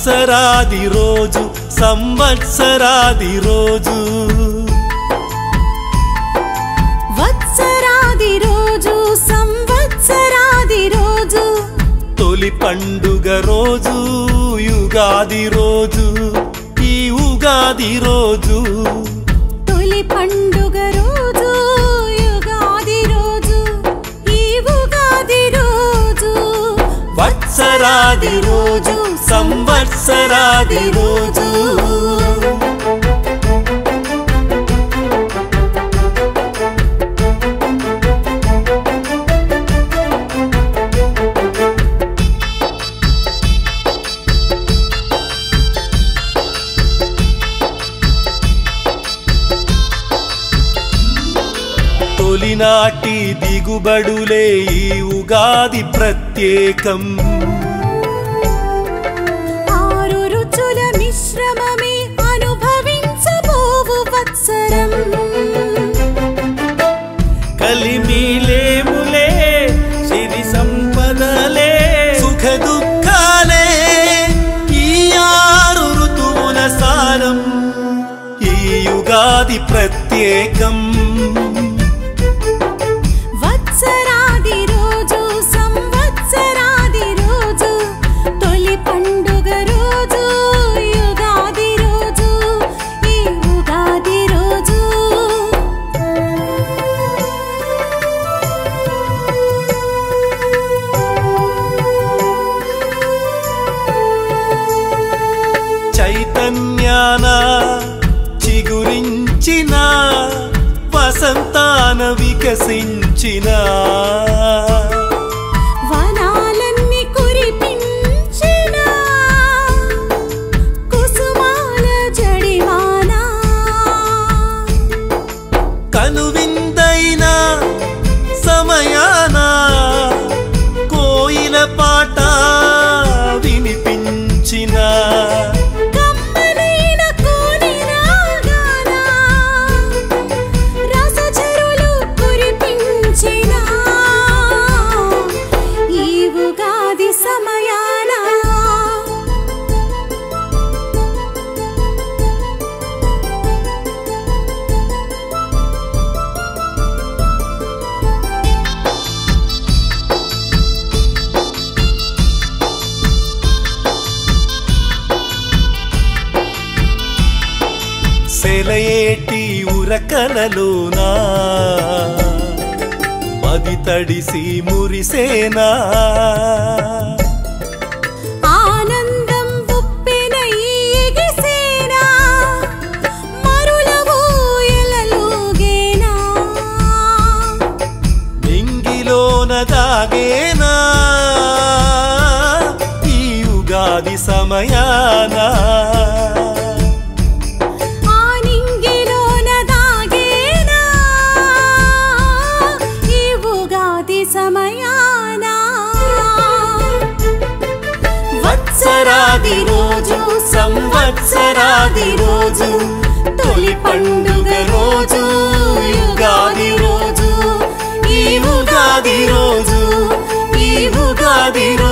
వత్సరాది రోజు సంవత్సరాది రోజు వత్సరాది రోజు సంవత్సరాది రోజు తొలి పండుగ రోజు యుగాది రోజు ఈ ఉగాది రోజు తొలి పండుగ రోజు యుగాది రోజు ఈ ఉగాది రోజు వత్సరాది రోజు సంవత్సరాది రోజు తొలినాటి దిగుబడులే ఈ ఉగాది ప్రత్యేకం ఆరు రుచుల మిశ్రమమే అనుభవించబోవు వత్సరం కలిమిలేములే సిరి సంపదలే సుఖ దుఃఖాలే ఈ ఆరు ఋతువుల సారం ఈ యుగాది ప్రత్యేకం వత్సరాది రోజు సంవత్సరాది రోజు తొలి పండుగ రోజు యుగాది రోజు ఈ ఉగాది రోజు చైతన్యాన చిగురించిన వసంతాన వికసించిన వనాలన్నీ కురిపించిన కుసుమాల జడివానా కనువిందైన సమయాన కోయిల పాట వినిపించిన కమ్మనైన కోని రాగాన రసచరులు కురిపించిన ఈ ఉగాది సమయాన సెలయేటి ఉరకలలోనా మది తడిసి మురిసేనా ఆనందం ఉప్పెనై ఎగిసేనా మరులవు ఎలలోగేనా నింగిలోన దాగేనా ఈ ఉగాది సమయాన ఆ నింగిలోన దాగేనా ఈ ఉగాది సమయాన వత్సరాది రోజు సంవత్సరాది రోజు తొలి పండుగ రోజు యుగాది రోజు ఈ ఉగాది రోజు ఈ ఉగాది రోజు